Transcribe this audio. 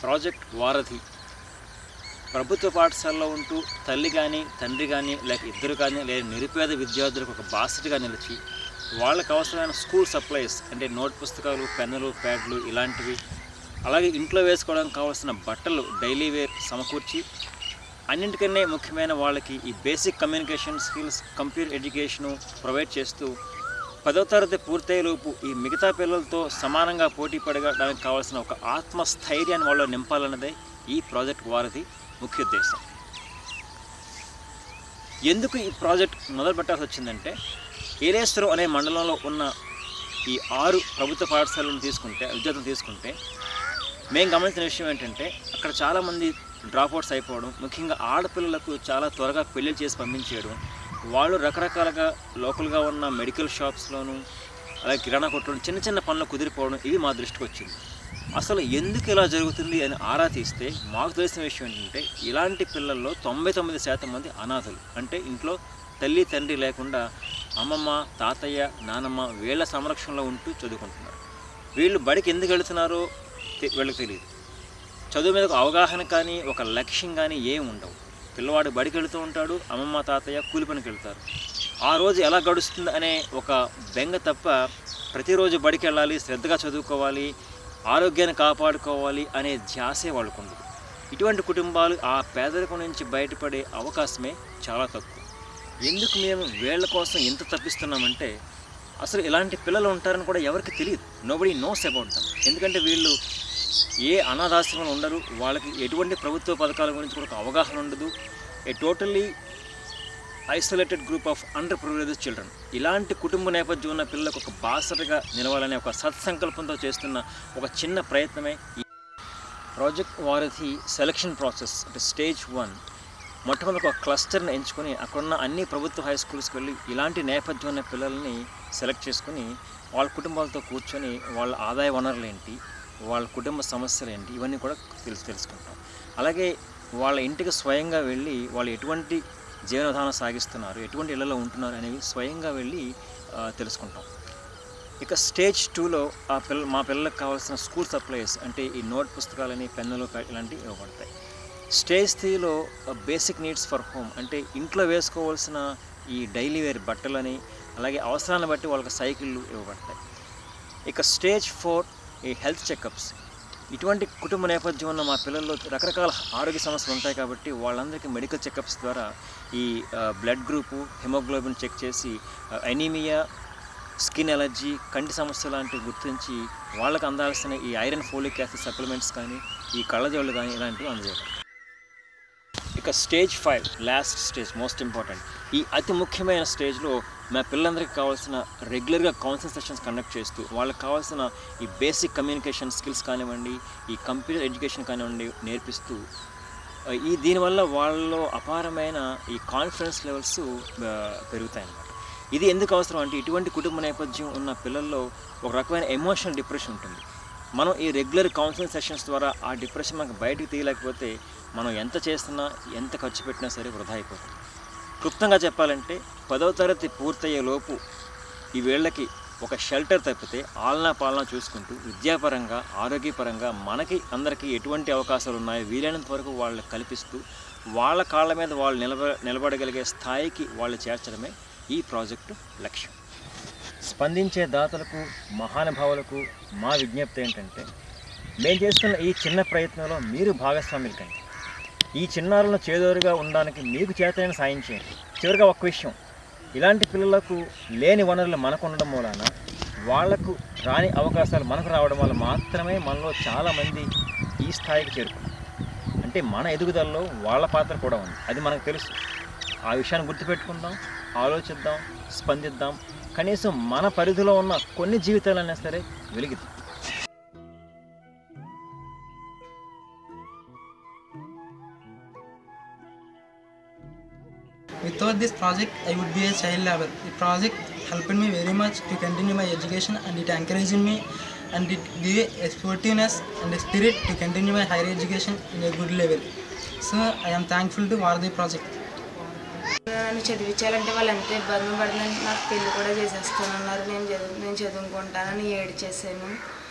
Project వారధి ప్రభుత్వ పాఠశాలలో ఉంటూ తల్లి కానీ తండ్రి కానీ లేక ఇద్దరు కానీ లేదా నిరుపేద విద్యార్థులకు ఒక బాసటగా నిలిచి వాళ్ళకు అవసరమైన స్కూల్ సప్లైస్ అంటే నోట్ పుస్తకాలు పెన్నులు ప్యాడ్లు ఇలాంటివి అలాగే ఇంట్లో వేసుకోవడానికి కావాల్సిన బట్టలు డైలీ వేర్ సమకూర్చి అన్నింటికన్నా ముఖ్యమైన వాళ్ళకి ఈ basic communication skills computer education provide చేస్తూ పదో తరగతి పూర్తయ్యేలోపు ఈ మిగతా పిల్లలతో సమానంగా పోటీ పడడానికి కావాల్సిన ఒక ఆత్మస్థైర్యాన్ని వాళ్ళు నింపాలన్నదే ఈ ప్రాజెక్ట్ వారిది ముఖ్య ఉద్దేశం ఎందుకు ఈ ప్రాజెక్ట్ మొదలు పెట్టాల్సి వచ్చిందంటే ఏలేశ్వరం అనే మండలంలో ఉన్న ఈ ఆరు ప్రభుత్వ పాఠశాలను తీసుకుంటే విద్యార్థులు తీసుకుంటే మేము గమనించిన విషయం ఏంటంటే అక్కడ చాలామంది డ్రాప్అవుట్స్ అయిపోవడం ముఖ్యంగా ఆడపిల్లలకు చాలా త్వరగా పెళ్లి చేసి పంపించేయడం వాళ్ళు రకరకాలుగా లోకల్గా ఉన్న మెడికల్ షాప్స్లోను అలాగే కిరాణా కొట్టడం చిన్న చిన్న పనులు కుదిరిపోవడం ఇవి మా దృష్టికి వచ్చింది అసలు ఎందుకు ఇలా జరుగుతుంది అని ఆరా తీస్తే మాకు తెలిసిన విషయం ఏంటంటే ఇలాంటి పిల్లల్లో తొంభై తొమ్మిది శాతం మంది అనాథలు అంటే ఇంట్లో తల్లి తండ్రి లేకుండా అమ్మమ్మ తాతయ్య నానమ్మ వీళ్ళ సంరక్షణలో ఉంటూ చదువుకుంటున్నారు వీళ్ళు బడికి ఎందుకు వెళుతున్నారో తె- వీళ్ళకి తెలియదు చదువు మీద ఒక అవగాహన కానీ ఒక లక్ష్యం కానీ ఏం ఉండవు పిల్లవాడు బడికి వెళుతూ ఉంటాడు అమ్మమ్మ తాతయ్య కూలి పనికి వెళ్తారు ఆ రోజు ఎలా గడుస్తుంది అనే ఒక బెంగ తప్ప ప్రతిరోజు బడికి వెళ్ళాలి శ్రద్ధగా చదువుకోవాలి ఆరోగ్యాన్ని కాపాడుకోవాలి అనే ధ్యాసే వాళ్ళకు ఉండదు ఇటువంటి కుటుంబాలు ఆ పేదరికం నుంచి బయటపడే అవకాశమే చాలా తక్కువ ఎందుకు మేము వీళ్ళ కోసం ఎంత తప్పిస్తున్నామంటే అసలు ఇలాంటి పిల్లలు ఉంటారని కూడా ఎవరికి తెలియదు నోబడి నోస్ అబౌట్ దమ్ ఎందుకంటే వీళ్ళు ఏ అనాథాశ్రమంలో ఉండరు వాళ్ళకి ఎటువంటి ప్రభుత్వ పథకాల గురించి కూడా ఒక అవగాహన ఉండదు a totally isolated group of under privilege children ఇలాంటి కుటుంబ నేపథ్యం ఉన్న పిల్లలకు ఒక బాసటగా నిలవాలనే ఒక సత్సంకల్పంతో చేస్తున్న ఒక చిన్న ప్రయత్నమే ఈ ప్రాజెక్ట్ వారధి సెలక్షన్ ప్రాసెస్ అంటే స్టేజ్ వన్ మొట్టమొదటి ఒక క్లస్టర్ని ఎంచుకొని అక్కడున్న అన్ని ప్రభుత్వ హై స్కూల్స్కి వెళ్ళి ఇలాంటి నేపథ్యం ఉన్న పిల్లల్ని సెలెక్ట్ చేసుకొని వాళ్ళ కుటుంబాలతో కూర్చొని వాళ్ళ ఆదాయ వనరులు ఏంటి వాళ్ళ కుటుంబ సమస్యలు ఏంటి ఇవన్నీ కూడా తెలుసు తెలుసుకుంటాం అలాగే వాళ్ళ ఇంటికి స్వయంగా వెళ్ళి వాళ్ళు ఎటువంటి జీవన విధానం సాగిస్తున్నారు ఎటువంటి ఇళ్లలో ఉంటున్నారు అనేవి స్వయంగా వెళ్ళి ఆ, తెలుసుకుంటాం ఇక స్టేజ్ టూలో ఆ పిల్ల మా పిల్లలకు కావాల్సిన స్కూల్ సప్లైస్ అంటే ఈ నోట్ పుస్తకాలని పెన్నులు క- ఇలాంటివి ఇవ్వబడతాయి స్టేజ్ త్రీలో బేసిక్ నీడ్స్ ఫర్ హోమ్ అంటే ఇంట్లో వేసుకోవాల్సిన ఈ డైలీ వేర్ బట్టలని అలాగే అవసరాన్ని బట్టి వాళ్ళకి సైకిళ్ళు ఇవ్వబడతాయి ఇక స్టేజ్ ఫోర్ ఈ హెల్త్ చెకప్స్ ఇటువంటి కుటుంబ నేపథ్యం ఉన్న మా పిల్లల్లో రకరకాల ఆరోగ్య సమస్యలు ఉంటాయి కాబట్టి వాళ్ళందరికీ మెడికల్ చెకప్స్ ద్వారా ఈ బ్లడ్ గ్రూపు హెమోగ్లోబిన్ చెక్ చేసి ఎనీమియా స్కిన్ ఎలర్జీ కంటి సమస్య లాంటివి గుర్తించి వాళ్ళకి అందాల్సిన ఈ ఐరన్ ఫోలిక్ యాసిడ్ సప్లిమెంట్స్ కానీ ఈ కళ్ళజోళ్ళు కానీ ఇలాంటివి అందజేయడం ఇక stage five last stage most important ఈ అతి ముఖ్యమైన స్టేజ్లో మా పిల్లలందరికీ కావాల్సిన రెగ్యులర్గా కౌన్సిలింగ్ సెషన్స్ కండక్ట్ చేస్తూ వాళ్ళకి కావాల్సిన ఈ బేసిక్ కమ్యూనికేషన్ స్కిల్స్ కానివ్వండి ఈ కంప్యూటర్ ఎడ్యుకేషన్ కానివ్వండి నేర్పిస్తూ ఆ, ఈ దీనివల్ల వాళ్ళలో అపారమైన ఈ కాన్ఫిడెన్స్ లెవెల్స్ పెరుగుతాయి అన్నమాట ఇది ఎందుకు అవసరం అంటే ఇటువంటి కుటుంబ నేపథ్యం ఉన్న పిల్లల్లో ఒక రకమైన ఎమోషనల్ డిప్రెషన్ ఉంటుంది మనం ఈ రెగ్యులర్ కౌన్సిలింగ్ సెషన్స్ ద్వారా ఆ డిప్రెషన్ మనకు బయటికి తీయలేకపోతే మనం ఎంత చేస్తున్నా ఎంత ఖర్చు పెట్టినా సరే వృధా అయిపోతుంది క్లుప్తంగా చెప్పాలంటే పదవ తరగతి పూర్తయ్యే లోపు ఈ వేళ్ళకి ఒక షెల్టర్ తప్పితే ఆలనా పాలన చూసుకుంటూ విద్యాపరంగా ఆరోగ్యపరంగా మనకి అందరికీ ఎటువంటి అవకాశాలు ఉన్నాయో వీలైనంత వరకు వాళ్ళకి కల్పిస్తూ వాళ్ళ కాళ్ళ మీద వాళ్ళు నిలబ నిలబడగలిగే స్థాయికి వాళ్ళు చేర్చడమే ఈ ప్రాజెక్టు లక్ష్యం స్పందించే దాతలకు మహానుభావులకు మా విజ్ఞప్తి ఏంటంటే మేము చేస్తున్న ఈ చిన్న ప్రయత్నంలో మీరు భాగస్వాములు కండి ఈ చిన్నారులను చేదోరుగా ఉండడానికి మీకు చేతనైన సాయం చేయండి చివరిగా ఒక విషయం ఇలాంటి పిల్లలకు లేని వనరులు మనకు ఉండడం మూలాన వాళ్లకు రాని అవకాశాలు మనకు రావడం వల్ల మాత్రమే మనలో చాలామంది ఈ స్థాయికి చేరుకున్నారు అంటే మన ఎదుగుదలలో వాళ్ళ పాత్ర కూడా ఉంది అది మనకు తెలుసు ఆ విషయాన్ని గుర్తుపెట్టుకుందాం ఆలోచిద్దాం స్పందిద్దాం కనీసం మన పరిధిలో ఉన్న కొన్ని జీవితాలైనా సరే వెలిగిద్దాం Without this project, I would be a child labor. The project helped me very much to continue my education and it encouraged me and it gave a sportiveness and a spirit to continue my higher education in a good level. So I am thankful to Vardi project. నన్ను చదివించాలంటే వాళ్ళు ఎంత ఇబ్బంది పడిందని నాకు పెళ్లి కూడా చేసేస్తానన్నారు నేను చదువు నేను చదువుకుంటానని ఏడు చేశాను